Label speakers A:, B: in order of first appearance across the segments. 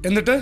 A: എന്നിട്ട്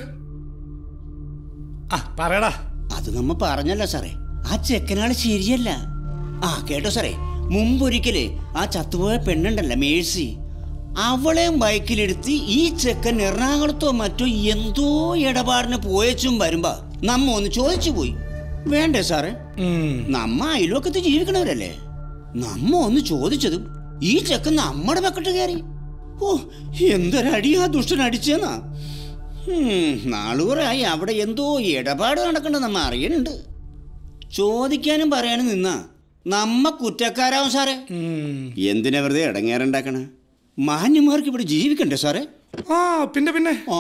A: ആ പറയടാ
B: അത് നമ്മ പറഞ്ഞല്ല സാറേ ആ ചെക്കനാള് ശരിയല്ല ആ കേട്ടോ സാറേ മുമ്പൊരിക്കലേ ആ ചത്തുപോയ പെണ്ണുണ്ടല്ല മേഴ്സി അവളെയും ബൈക്കിലെടുത്ത് ഈ ചെക്കൻ എറണാകുളത്തോ മറ്റോ എന്തോ ഇടപാടിന് പോയച്ചും വരുമ്പോ നമ്മ ഒന്ന് ചോദിച്ചു പോയി വേണ്ടേ സാറേ
A: ഉം.
B: നമ്മ അയൽവക്കത്ത് ജീവിക്കണവരല്ലേ നമ്മ ഒന്ന് ചോദിച്ചതും ഈ ചെക്കൻ നമ്മുടെ മെക്കിട്ട് കയറി ഓ എന്തൊരടി ആ ദുഷ്ടൻ അടിച്ചെന്നാ ഉം, നാളുകൂറായി അവിടെ എന്തോ ഇടപാട് നടക്കണ്ടെന്ന് നമ്മ അറിയുന്നുണ്ട് ചോദിക്കാനും പറയാനും നിന്നാ നമ്മ കുറ്റക്കാരാവും സാറേ
A: ഉം.
B: എന്തിനാ വെറുതെ ഇടങ്ങേറുണ്ടാക്കണ മാന്യന്മാർക്ക് ഇവിടെ ജീവിക്കണ്ടേ സാറേ
A: ആ പിന്നെ പിന്നെ
B: ആ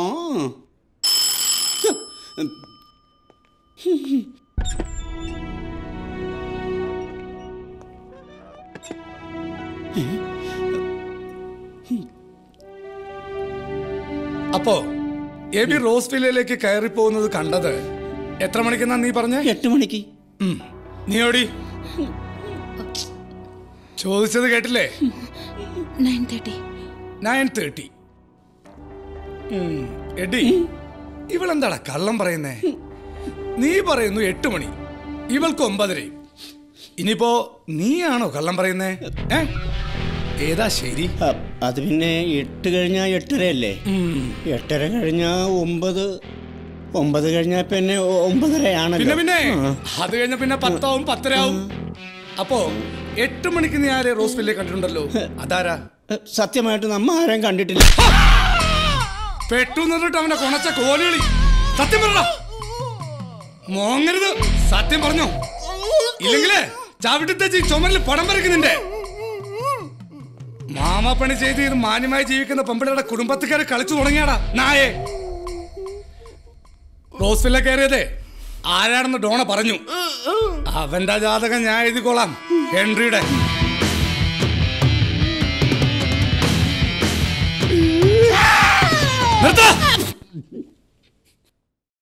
A: അപ്പോ എബി റോസ് വില്ലയിലേക്ക് കയറി പോകുന്നത് കണ്ടത് എത്ര മണിക്കെന്നാ നീ പറഞ്ഞേ
B: എട്ട് മണിക്ക്
A: ഉം. നീ ഓടി ചോദിച്ചത് കേട്ടില്ലേ
C: നയൻ തേർട്ടി
A: നയൻ തേർട്ടി എടി ഇവളെന്താടാ കള്ളം പറയുന്നേ നീ പറയുന്നു എട്ട് മണി ഇവൾക്ക് ഒമ്പതര ഇനിയിപ്പോ നീയാണോ കള്ളം പറയുന്നേ ഏ ഏതാ ശരി
B: അ, അത് പിന്നെ എട്ട് കഴിഞ്ഞാൽ എട്ടര അല്ലേ
A: ഉം.
B: എട്ടര കഴിഞ്ഞാൽ ഒമ്പത് ഒമ്പത് കഴിഞ്ഞാൽ പിന്നെ ഒ- ഒമ്പതരയാണല്ലോ
A: പിന്നെ പിന്നെ
B: ആ.
A: അത് കഴിഞ്ഞ പിന്നെ പത്താവും പത്തരാവും അപ്പോ എട്ട് മണിക്ക് നീ ആരെ റോസ് വില്ലേ കണ്ടിട്ടുണ്ടല്ലോ അതാരാ
B: സത്യമായിട്ട് നമ്മ ആരും കണ്ടിട്ടില്ല
A: പെട്ടു എന്നിട്ട് അവന്റെ കൊണച്ച കോലുകളി സത്യം പറ മോങ്ങരുത് സത്യം പറഞ്ഞോ ഇല്ലെങ്കിലേ ചവിട്ടി തെച്ച് ചുമരിൽ പടം വരയ്ക്കുന്നുണ്ട് മാമാപ്പണി ചെയ്ത് ഇത് മാന്യമായി ജീവിക്കുന്ന പെമ്പിളുടെ കുടുംബത്തുകാരെ കളിച്ചു തുടങ്ങിയാടാ നായേ റോസ് വില്ല കയറിയതേ ആരാണെന്ന് ഡോണ പറഞ്ഞു അവന്റെ ജാതകം ഞാൻ എഴുതിക്കോളാം ഹെൻറിയുടെ നിർത്ത